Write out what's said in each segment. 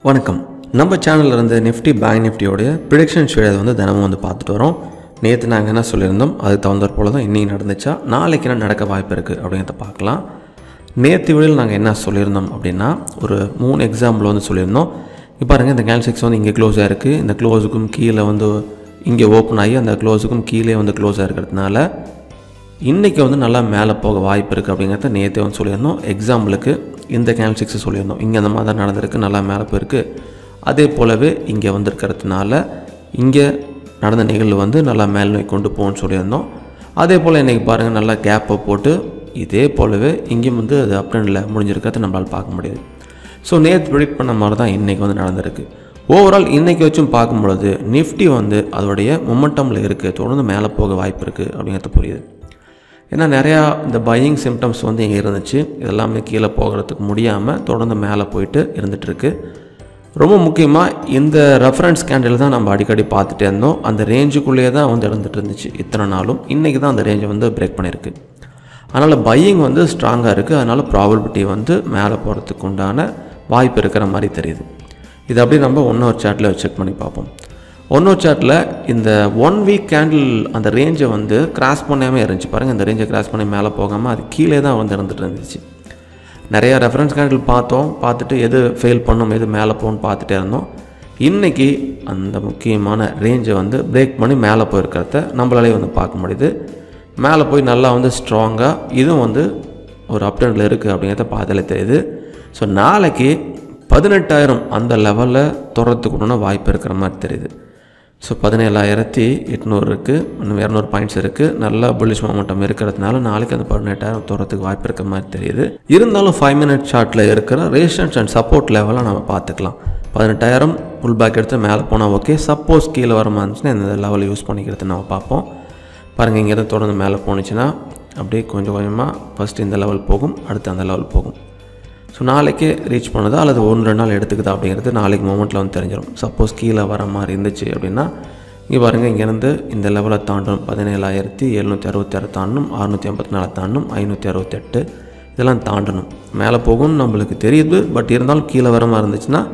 வணக்கம் நம்ம சேனலில் இருந்த நிஃப்டி பேங்க் நிஃப்டியோடைய ப்ரிடிக்ஷன் ஷேர் வந்து தினமும் வந்து பார்த்துட்டு வரோம் நேற்று நாங்கள் என்ன சொல்லியிருந்தோம் அதுக்கு தகுந்தாற் போல தான் இன்றைக்கி நடந்துச்சா நாளைக்கு என்ன நடக்க வாய்ப்பு இருக்குது அப்படிங்கிறத பார்க்கலாம் நேற்று வீடியோவில் நாங்கள் என்ன சொல்லியிருந்தோம் அப்படின்னா ஒரு மூணு எக்ஸாம்பிள் வந்து சொல்லியிருந்தோம் இப்போ பாருங்கள் இந்த கேல்சிக்ஸ் வந்து இங்கே க்ளோஸ் ஆகிருக்கு இந்த க்ளோஸுக்கும் கீழே வந்து இங்கே ஓப்பன் ஆகி அந்த க்ளோஸுக்கும் கீழே வந்து க்ளோஸ் ஆகிருக்கிறதுனால இன்றைக்கி வந்து நல்லா மேலே போக வாய்ப்பு இருக்குது அப்படிங்கிறத நேற்று வந்து சொல்லியிருந்தோம் எக்ஸாம்பிளுக்கு இந்த கேல்சிக்ஸை சொல்லியிருந்தோம் இங்கே அந்த மாதிரி தான் நடந்திருக்கு நல்லா மேலே போயிருக்கு அதே போலவே இங்கே வந்திருக்கிறதுனால இங்கே நடந்த நிகழ்வு வந்து நல்லா மேல் நோக்கி கொண்டு போகணும்னு சொல்லியிருந்தோம் அதே போல் இன்றைக்கி பாருங்கள் நல்லா கேப்பை போட்டு இதே போலவே இங்கேயும் வந்து அது அப்டனில் முடிஞ்சிருக்கிறத நம்மளால் பார்க்க முடியுது ஸோ நேற்று ப்ரிடிக்ட் பண்ண மாதிரி தான் இன்றைக்கி வந்து நடந்திருக்கு ஓவரால் இன்றைக்கி வச்சும் பார்க்கும்பொழுது நிஃப்டி வந்து அதோடைய மொமெண்டமில் இருக்குது தொடர்ந்து மேலே போக வாய்ப்பு இருக்குது அப்படிங்கிறது புரியுது ஏன்னா நிறையா இந்த பையிங் சிம்டம்ஸ் வந்து இங்கே இருந்துச்சு இதெல்லாமே கீழே போகிறதுக்கு முடியாமல் தொடர்ந்து மேலே போயிட்டு இருந்துகிட்ருக்கு ரொம்ப முக்கியமாக இந்த ரெஃபரன்ஸ் கேண்டில் தான் நம்ம அடிக்கடி பார்த்துட்டே இருந்தோம் அந்த ரேஞ்சுக்குள்ளேயே தான் வந்து இருந்துட்டு இருந்துச்சு இத்தனை நாளும் இன்றைக்கி தான் அந்த ரேஞ்சை வந்து பிரேக் பண்ணியிருக்கு அதனால் பையிங் வந்து ஸ்ட்ராங்காக இருக்குது அதனால் ப்ராபபிலிட்டி வந்து மேலே போகிறதுக்கு உண்டான வாய்ப்பு இருக்கிற மாதிரி தெரியுது இது அப்படியே நம்ம ஒன்றொரு சார்ட்டில் செக் பண்ணி பார்ப்போம் ஒன்னொரு சார்ட்டில் இந்த ஒன் வீக் கேண்டில் அந்த ரேஞ்சை வந்து கிராஸ் பண்ணாமல் இருந்துச்சு பாருங்கள் இந்த ரேஞ்சை கிராஸ் பண்ணி மேலே போகாமல் அது கீழே தான் வந்து இருந்துட்டு இருந்துச்சு நிறையா ரெஃபரன்ஸ் கேண்டில் பார்த்தோம் பார்த்துட்டு எது ஃபெயில் பண்ணும் எது மேலே போகணும்னு பார்த்துட்டே இருந்தோம் இன்றைக்கி அந்த முக்கியமான ரேஞ்சை வந்து பிரேக் பண்ணி மேலே போயிருக்கிறத நம்மளாலே வந்து பார்க்க முடியுது மேலே போய் நல்லா வந்து ஸ்ட்ராங்காக இதுவும் வந்து ஒரு அப்டனில் இருக்குது அப்படிங்கிறத பார்த்தாலே தெரியுது ஸோ நாளைக்கு பதினெட்டாயிரம் அந்த லெவலில் தொடரத்துக்கு வாய்ப்பு இருக்கிற மாதிரி தெரியுது ஸோ பதினேழாயிரத்தி எட்நூறு இருக்குது இன்னும் இரநூறு பாயிண்ட்ஸ் இருக்குது நல்ல புல்லிஷ் மொமெண்டம் இருக்கிறதுனால நாளைக்கு அந்த பதினெட்டாயிரம் தூரத்துக்கு வாய்ப்பு இருக்கிற மாதிரி தெரியுது இருந்தாலும் ஃபைவ் மினிட் ஷார்ட்டில் இருக்கிற ரெசிஸ்டன்ஸ் அண்ட் சப்போர்ட் லெவலை நம்ம பார்த்துக்கலாம் பதினெட்டாயிரம் புல் பேக் எடுத்து மேலே போனால் ஓகே சப்போஸ் கீழே வர மாதிரி இருந்துச்சுன்னா இந்த லெவலை யூஸ் பண்ணிக்கிறது நம்ம பார்ப்போம் பாருங்கள் இங்கேருந்து தொடர்ந்து மேலே போணுச்சுன்னா அப்படியே கொஞ்சம் கொஞ்சமாக ஃபஸ்ட்டு இந்த லெவல் போகும் அடுத்து அந்த லெவல் போகும் ஸோ நாளைக்கு ரீச் பண்ணுதா அல்லது ஒன்று ரெண்டு நாள் எடுத்துக்குதா அப்படிங்கிறது நாளைக்கு மூமெண்ட்டில் வந்து தெரிஞ்சிடும் சப்போஸ் கீழே வர மாதிரி இருந்துச்சு அப்படின்னா இங்கே பாருங்கள் இங்கேருந்து இந்த லெவலை தாண்டணும் பதினேழாயிரத்தி எழுநூற்றி அறுபத்தாறு தாண்டணும் அறுநூற்றி ஐம்பத்தி நாலு தாண்டணும் ஐநூற்றி அறுபத்தெட்டு இதெல்லாம் தாண்டணும் மேலே போகும்னு நம்மளுக்கு தெரியுது பட் இருந்தாலும் கீழே வர மாதிரி இருந்துச்சுன்னா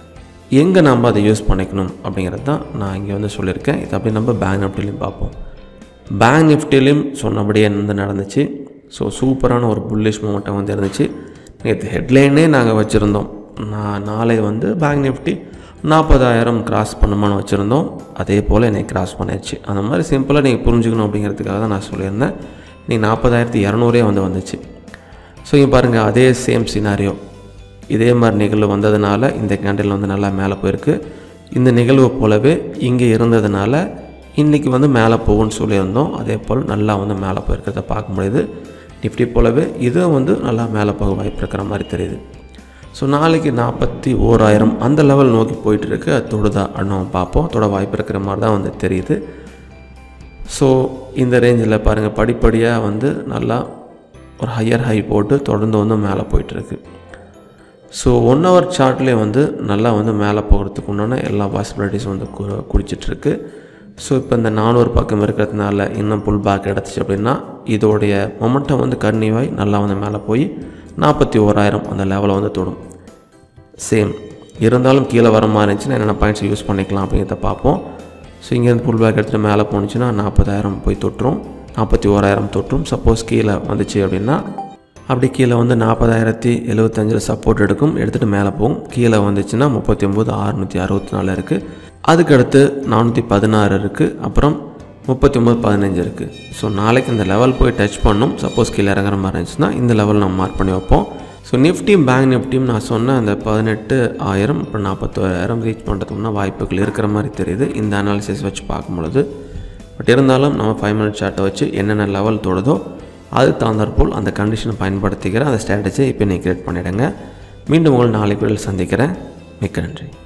எங்கே நம்ம அதை யூஸ் பண்ணிக்கணும் அப்படிங்கிறது தான் நான் இங்கே வந்து சொல்லியிருக்கேன் இது அப்படி நம்ம பேங்க் நிஃப்டிலையும் பார்ப்போம் பேங்க் நிஃப்டிலையும் சொன்னபடியே வந்து நடந்துச்சு ஸோ சூப்பரான ஒரு புல்லிஷ் மூமெண்ட்டாக வந்து இருந்துச்சு நேற்று ஹெட்லைனே நாங்கள் வச்சுருந்தோம் நான் நாளை வந்து பேங்க் நிஃப்டி நாற்பதாயிரம் கிராஸ் பண்ணுமான்னு வச்சுருந்தோம் அதே போல் என்னை கிராஸ் பண்ணிடுச்சு அந்த மாதிரி சிம்பிளாக நீங்கள் புரிஞ்சுக்கணும் அப்படிங்கிறதுக்காக தான் நான் சொல்லியிருந்தேன் நீ நாற்பதாயிரத்தி இரநூறே வந்து வந்துச்சு ஸோ இங்கே பாருங்கள் அதே சேம் சினாரியோ இதே மாதிரி நிகழ்வு வந்ததுனால இந்த கேண்டில் வந்து நல்லா மேலே போயிருக்கு இந்த நிகழ்வு போலவே இங்கே இருந்ததுனால இன்றைக்கி வந்து மேலே போகும்னு சொல்லியிருந்தோம் அதே போல் நல்லா வந்து மேலே போயிருக்கிறத பார்க்க முடியுது நிஃப்டி போலவே இதுவும் வந்து நல்லா மேலே போக வாய்ப்பு இருக்கிற மாதிரி தெரியுது ஸோ நாளைக்கு நாற்பத்தி ஓராயிரம் அந்த லெவல் நோக்கி போயிட்டு இருக்கு அது தொடுதா நம்ம பார்ப்போம் தொட வாய்ப்பு இருக்கிற மாதிரி தான் வந்து தெரியுது ஸோ இந்த ரேஞ்சில் பாருங்கள் படிப்படியாக வந்து நல்லா ஒரு ஹையர் ஹை போட்டு தொடர்ந்து வந்து மேலே போயிட்டுருக்கு ஸோ ஒன் ஹவர் சார்ட்லேயே வந்து நல்லா வந்து மேலே போகிறதுக்கு உண்டான எல்லா பாசிபிலிட்டிஸும் வந்து கு குடிச்சிட்ருக்கு ஸோ இப்போ இந்த நானூறு பக்கம் இருக்கிறதுனால இன்னும் புல் பேக் கிடச்சிச்சு அப்படின்னா இதோடைய மொமெண்டம் வந்து கன்னியூவாய் நல்லா வந்து மேலே போய் நாற்பத்தி ஓராயிரம் அந்த லெவலை வந்து தொடும் சேம் இருந்தாலும் கீழே வர மாதிரி இருந்துச்சுன்னா என்னென்ன பாயிண்ட்ஸ் யூஸ் பண்ணிக்கலாம் அப்படிங்கிறத பார்ப்போம் ஸோ இங்கேருந்து புல் பேக் எடுத்துகிட்டு மேலே போணுச்சுன்னா நாற்பதாயிரம் போய் தொட்டுரும் நாற்பத்தி ஓராயிரம் தொற்றும் சப்போஸ் கீழே வந்துச்சு அப்படின்னா அப்படி கீழே வந்து நாற்பதாயிரத்தி எழுபத்தஞ்சில் சப்போர்ட் எடுக்கும் எடுத்துகிட்டு மேலே போகும் கீழே வந்துச்சுன்னா முப்பத்தி ஒம்பது அறுநூற்றி அறுபத்தி நாலு இருக்குது அதுக்கடுத்து நானூற்றி பதினாறு இருக்குது அப்புறம் முப்பத்தி ஒம்பது பதினஞ்சு இருக்குது ஸோ நாளைக்கு இந்த லெவல் போய் டச் பண்ணும் சப்போஸ் கீழே இறங்குற மாதிரி இருந்துச்சுன்னா இந்த லெவல் நம்ம மார்க் பண்ணி வைப்போம் ஸோ நிஃப்டியும் பேங்க் நிஃப்டியும் நான் சொன்ன அந்த பதினெட்டு ஆயிரம் அப்புறம் நாற்பத்தோராயிரம் ரீச் பண்ணுறதுக்குன்னா வாய்ப்புகள் இருக்கிற மாதிரி தெரியுது இந்த அனாலிசிஸ் வச்சு பார்க்கும் பொழுது பட் இருந்தாலும் நம்ம ஃபைவ் மினிட் சார்ட்டை வச்சு என்னென்ன லெவல் தொடுதோ அது தகுந்தாற்போல் அந்த கண்டிஷனை பயன்படுத்திக்கிற அந்த ஸ்ட்ராட்டஜியை இப்போ நீங்கள் கிரியேட் பண்ணிவிடுங்க மீண்டும் உங்களை நாளைக்கு வீடியோவில் சந்திக்கிறேன் மிக்க நன்றி